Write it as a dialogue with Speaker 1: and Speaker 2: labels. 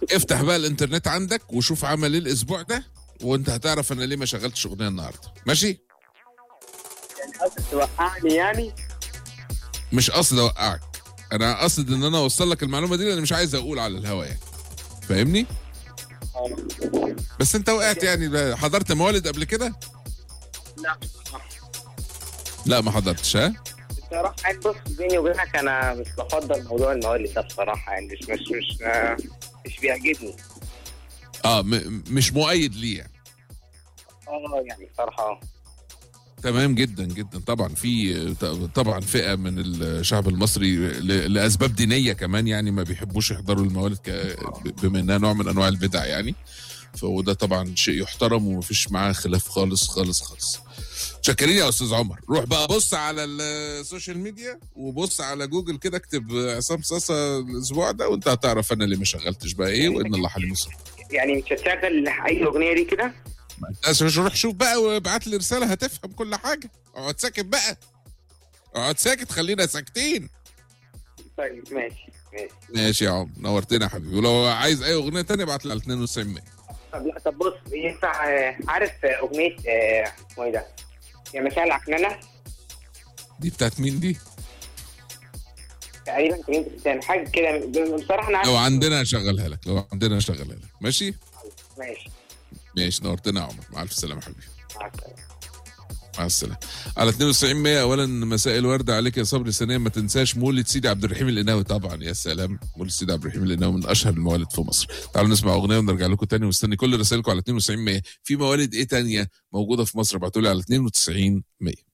Speaker 1: افتح بقى الانترنت عندك وشوف عمل ايه الاسبوع ده وانت هتعرف انا ليه ما شغلتش اغنيه النهارده ماشي
Speaker 2: يعني قصدك توقعني يعني
Speaker 1: مش قصد اوقعك انا قصد ان انا اوصل لك المعلومه دي لان مش عايز اقول على الهوا يعني فاهمني
Speaker 2: آه.
Speaker 1: بس انت وقعت يعني حضرت موالد قبل كده
Speaker 2: لا
Speaker 1: لا ما حضرتش ها
Speaker 2: بصراحة يعني بص بيني وبينك أنا مش بفضل موضوع الموالد ده بصراحة يعني مش مش مش آه، مش بيعجبني
Speaker 1: اه م- مش مؤيد ليه يعني.
Speaker 2: اه يعني بصراحة اه
Speaker 1: تمام جدا جدا طبعا في طبعا فئه من الشعب المصري ل- لاسباب دينيه كمان يعني ما بيحبوش يحضروا الموالد ك- بما انها نوع من انواع البدع يعني فوده طبعا شيء يحترم ومفيش معاه خلاف خالص خالص خالص شكرين يا استاذ عمر روح بقى بص على السوشيال ميديا وبص على جوجل كده اكتب عصام صاصا الاسبوع ده وانت هتعرف انا اللي ما شغلتش بقى ايه وان الله حليم يسر
Speaker 2: يعني مش هتشغل أي أغنية دي كده
Speaker 1: بس روح شوف بقى وابعت لي رساله هتفهم كل حاجه اقعد ساكت بقى اقعد ساكت خلينا ساكتين
Speaker 2: طيب ماشي ماشي
Speaker 1: ماشي يا عم نورتنا يا حبيبي ولو عايز اي اغنيه تانية ابعت لي على 92
Speaker 2: طب لا طب بص ينفع آه، عارف آه، أغنية آه، اسمه إيه ده؟ يا مساء العكننة
Speaker 1: دي بتاعت مين دي؟
Speaker 2: تقريبا كريم كريستيان حاجة كده بصراحة أنا عارف
Speaker 1: لو عندنا اشغلها لك لو عندنا اشغلها لك ماشي
Speaker 2: ماشي
Speaker 1: ماشي نورتنا يا عمر مع الف سلامه يا حبيبي
Speaker 2: مع السلامة
Speaker 1: مع السلامه على 92 100 اولا مساء الورد عليك يا صبري ثانيا ما تنساش مولد سيدي عبد الرحيم القناوي طبعا يا سلام مولد سيدي عبد الرحيم القناوي من اشهر الموالد في مصر تعالوا نسمع اغنيه ونرجع لكم تاني ومستني كل رسائلكم على 92 100 في موالد ايه تانية موجوده في مصر ابعتوا لي على 92 100